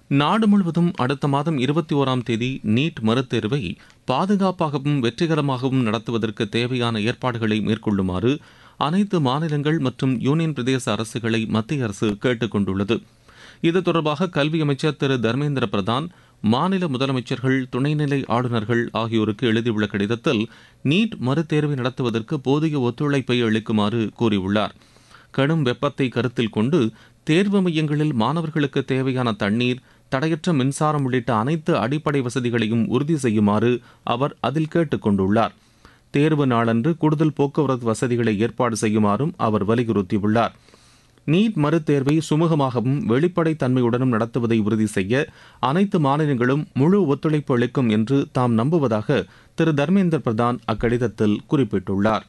நாடு முழுவதும் அடுத்த மாதம் இருபத்தி ஓராம் தேதி நீட் மறுதேர்வை பாதுகாப்பாகவும் வெற்றிகரமாகவும் நடத்துவதற்கு தேவையான ஏற்பாடுகளை மேற்கொள்ளுமாறு அனைத்து மாநிலங்கள் மற்றும் யூனியன் பிரதேச அரசுகளை மத்திய அரசு கேட்டுக் கொண்டுள்ளது இது தொடர்பாக கல்வி அமைச்சர் திரு தர்மேந்திர பிரதான் மாநில முதலமைச்சர்கள் துணைநிலை ஆளுநர்கள் ஆகியோருக்கு எழுதியுள்ள கடிதத்தில் நீட் மறுதேர்வை நடத்துவதற்கு போதிய ஒத்துழைப்பை அளிக்குமாறு கூறியுள்ளார் கடும் வெப்பத்தை கருத்தில் கொண்டு தேர்வு மையங்களில் மாணவர்களுக்கு தேவையான தண்ணீர் தடையற்ற மின்சாரம் உள்ளிட்ட அனைத்து அடிப்படை வசதிகளையும் உறுதி செய்யுமாறு அவர் அதில் கேட்டுக் கொண்டுள்ளார் தேர்வு நாளன்று கூடுதல் போக்குவரத்து வசதிகளை ஏற்பாடு செய்யுமாறும் அவர் வலியுறுத்தியுள்ளார் நீட் மறுதேர்வை சுமூகமாகவும் வெளிப்படைத் தன்மையுடனும் நடத்துவதை உறுதி செய்ய அனைத்து மாநிலங்களும் முழு ஒத்துழைப்பு அளிக்கும் என்று தாம் நம்புவதாக திரு தர்மேந்திர பிரதான் அக்கடிதத்தில் குறிப்பிட்டுள்ளார்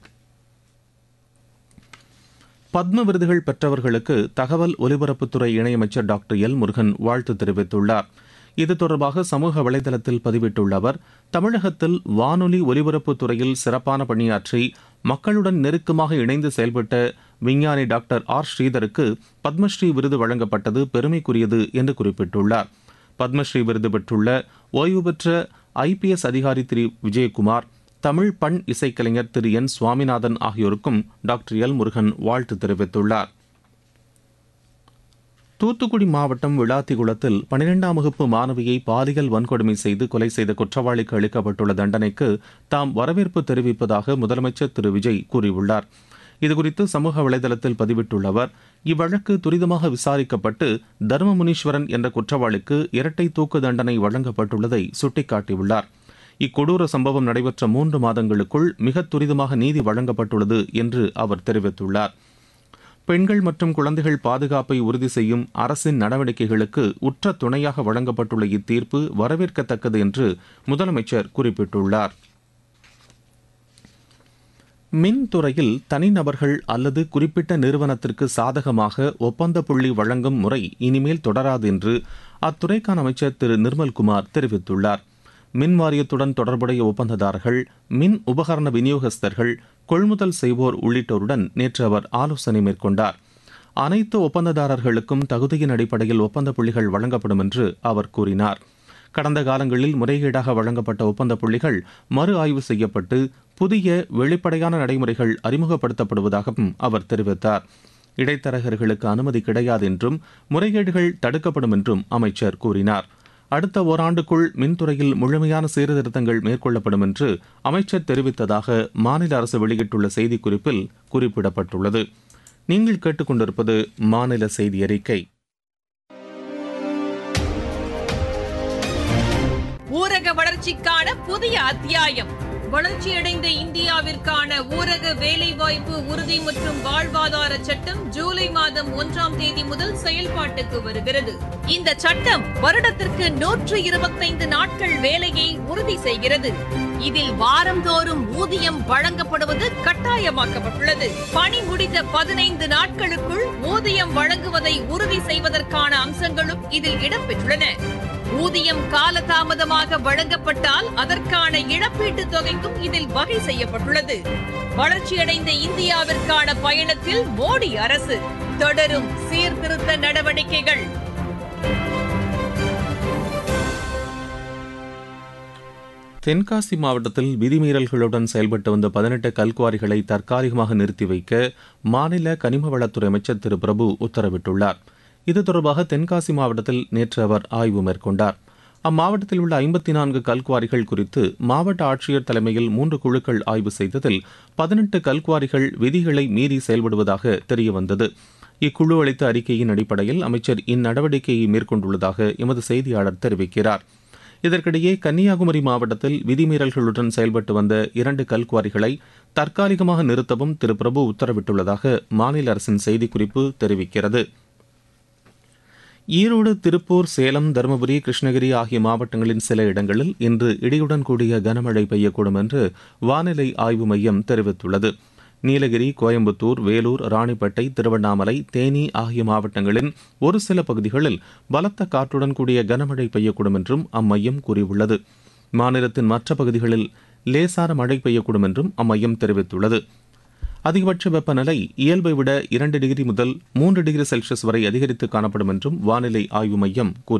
பத்ம விருதுகள் பெற்றவர்களுக்கு தகவல் ஒலிபரப்புத்துறை இணையமைச்சர் டாக்டர் எல் முருகன் வாழ்த்து தெரிவித்துள்ளார் இது தொடர்பாக சமூக வலைதளத்தில் பதிவிட்டுள்ள அவர் தமிழகத்தில் வானொலி ஒலிபரப்பு துறையில் சிறப்பான பணியாற்றி மக்களுடன் நெருக்கமாக இணைந்து செயல்பட்ட விஞ்ஞானி டாக்டர் ஆர் ஸ்ரீதருக்கு பத்மஸ்ரீ விருது வழங்கப்பட்டது பெருமைக்குரியது என்று குறிப்பிட்டுள்ளார் பத்மஸ்ரீ விருது பெற்றுள்ள ஓய்வு பெற்ற ஐபிஎஸ் அதிகாரி திரு விஜயகுமார் தமிழ் பண் இசைக்கலைஞர் திரு என் சுவாமிநாதன் ஆகியோருக்கும் டாக்டர் எல் முருகன் வாழ்த்து தெரிவித்துள்ளார் தூத்துக்குடி மாவட்டம் விளாத்திகுளத்தில் பனிரெண்டாம் வகுப்பு மாணவியை பாலியல் வன்கொடுமை செய்து கொலை செய்த குற்றவாளிக்கு அளிக்கப்பட்டுள்ள தண்டனைக்கு தாம் வரவேற்பு தெரிவிப்பதாக முதலமைச்சர் திரு விஜய் கூறியுள்ளார் இதுகுறித்து சமூக வலைதளத்தில் பதிவிட்டுள்ள அவர் இவ்வழக்கு துரிதமாக விசாரிக்கப்பட்டு தர்மமுனீஸ்வரன் என்ற குற்றவாளிக்கு இரட்டை தூக்கு தண்டனை வழங்கப்பட்டுள்ளதை சுட்டிக்காட்டியுள்ளார் இக்கொடூர சம்பவம் நடைபெற்ற மூன்று மாதங்களுக்குள் மிக துரிதமாக நீதி வழங்கப்பட்டுள்ளது என்று அவர் தெரிவித்துள்ளார் பெண்கள் மற்றும் குழந்தைகள் பாதுகாப்பை உறுதி செய்யும் அரசின் நடவடிக்கைகளுக்கு உற்ற துணையாக வழங்கப்பட்டுள்ள இத்தீர்ப்பு வரவேற்கத்தக்கது என்று முதலமைச்சர் குறிப்பிட்டுள்ளார் மின்துறையில் தனிநபர்கள் அல்லது குறிப்பிட்ட நிறுவனத்திற்கு சாதகமாக ஒப்பந்த புள்ளி வழங்கும் முறை இனிமேல் தொடராது என்று அத்துறைக்கான அமைச்சர் திரு நிர்மல்குமார் தெரிவித்துள்ளார் மின் வாரியத்துடன் தொடர்புடைய ஒப்பந்ததாரர்கள் மின் உபகரண விநியோகஸ்தர்கள் கொள்முதல் செய்வோர் உள்ளிட்டோருடன் நேற்று அவர் ஆலோசனை மேற்கொண்டார் அனைத்து ஒப்பந்ததாரர்களுக்கும் தகுதியின் அடிப்படையில் ஒப்பந்த புள்ளிகள் வழங்கப்படும் என்று அவர் கூறினார் கடந்த காலங்களில் முறைகேடாக வழங்கப்பட்ட ஒப்பந்த புள்ளிகள் மறு ஆய்வு செய்யப்பட்டு புதிய வெளிப்படையான நடைமுறைகள் அறிமுகப்படுத்தப்படுவதாகவும் அவர் தெரிவித்தார் இடைத்தரகர்களுக்கு அனுமதி கிடையாது என்றும் முறைகேடுகள் தடுக்கப்படும் என்றும் அமைச்சர் கூறினார் அடுத்த ஓராண்டுக்குள் மின்துறையில் முழுமையான சீர்திருத்தங்கள் மேற்கொள்ளப்படும் என்று அமைச்சர் தெரிவித்ததாக மாநில அரசு வெளியிட்டுள்ள செய்திக்குறிப்பில் குறிப்பிடப்பட்டுள்ளது நீங்கள் கேட்டுக்கொண்டிருப்பது மாநில செய்தி அறிக்கை ஊரக வளர்ச்சிக்கான புதிய அத்தியாயம் வளர்ச்சியடைந்த இந்தியாவிற்கான ஊரக வேலைவாய்ப்பு உறுதி மற்றும் வாழ்வாதார சட்டம் ஜூலை மாதம் ஒன்றாம் தேதி முதல் செயல்பாட்டுக்கு வருகிறது இந்த சட்டம் வருடத்திற்கு நூற்று இருபத்தைந்து நாட்கள் வேலையை உறுதி செய்கிறது இதில் வாரந்தோறும் ஊதியம் வழங்கப்படுவது கட்டாயமாக்கப்பட்டுள்ளது பணி முடிந்த பதினைந்து நாட்களுக்குள் ஊதியம் வழங்குவதை உறுதி செய்வதற்கான அம்சங்களும் இதில் இடம்பெற்றுள்ளன ஊதியம் காலதாமதமாக வழங்கப்பட்டால் அதற்கான இழப்பீட்டுத் தொகைக்கும் இதில் வகை செய்யப்பட்டுள்ளது வளர்ச்சியடைந்த இந்தியாவிற்கான பயணத்தில் மோடி அரசு தொடரும் சீர்திருத்த நடவடிக்கைகள் தென்காசி மாவட்டத்தில் விதிமீறல்களுடன் செயல்பட்டு வந்த பதினெட்டு கல்குவாரிகளை தற்காலிகமாக நிறுத்தி வைக்க மாநில கனிம வளத்துறை அமைச்சர் திரு பிரபு உத்தரவிட்டுள்ளார் இது தொடர்பாக தென்காசி மாவட்டத்தில் நேற்று அவர் ஆய்வு மேற்கொண்டார் அம்மாவட்டத்தில் உள்ள ஐம்பத்தி நான்கு கல்குவாரிகள் குறித்து மாவட்ட ஆட்சியர் தலைமையில் மூன்று குழுக்கள் ஆய்வு செய்ததில் பதினெட்டு கல்குவாரிகள் விதிகளை மீறி செயல்படுவதாக தெரியவந்தது இக்குழு அளித்த அறிக்கையின் அடிப்படையில் அமைச்சர் இந்நடவடிக்கையை மேற்கொண்டுள்ளதாக எமது செய்தியாளர் தெரிவிக்கிறார் இதற்கிடையே கன்னியாகுமரி மாவட்டத்தில் விதிமீறல்களுடன் செயல்பட்டு வந்த இரண்டு கல்குவாரிகளை தற்காலிகமாக நிறுத்தவும் திரு பிரபு உத்தரவிட்டுள்ளதாக மாநில அரசின் செய்திக்குறிப்பு தெரிவிக்கிறது ஈரோடு திருப்பூர் சேலம் தருமபுரி கிருஷ்ணகிரி ஆகிய மாவட்டங்களின் சில இடங்களில் இன்று இடியுடன் கூடிய கனமழை பெய்யக்கூடும் என்று வானிலை ஆய்வு மையம் தெரிவித்துள்ளது நீலகிரி கோயம்புத்தூர் வேலூர் ராணிப்பேட்டை திருவண்ணாமலை தேனி ஆகிய மாவட்டங்களின் ஒரு சில பகுதிகளில் பலத்த காற்றுடன் கூடிய கனமழை பெய்யக்கூடும் என்றும் அம்மையம் கூறியுள்ளது மாநிலத்தின் மற்ற பகுதிகளில் லேசான மழை பெய்யக்கூடும் என்றும் அம்மையம் தெரிவித்துள்ளது அதிகபட்ச வெப்பநிலை இயல்பை விட இரண்டு டிகிரி முதல் மூன்று டிகிரி செல்சியஸ் வரை அதிகரித்து காணப்படும் என்றும் வானிலை ஆய்வு மையம் கூறியுள்ளது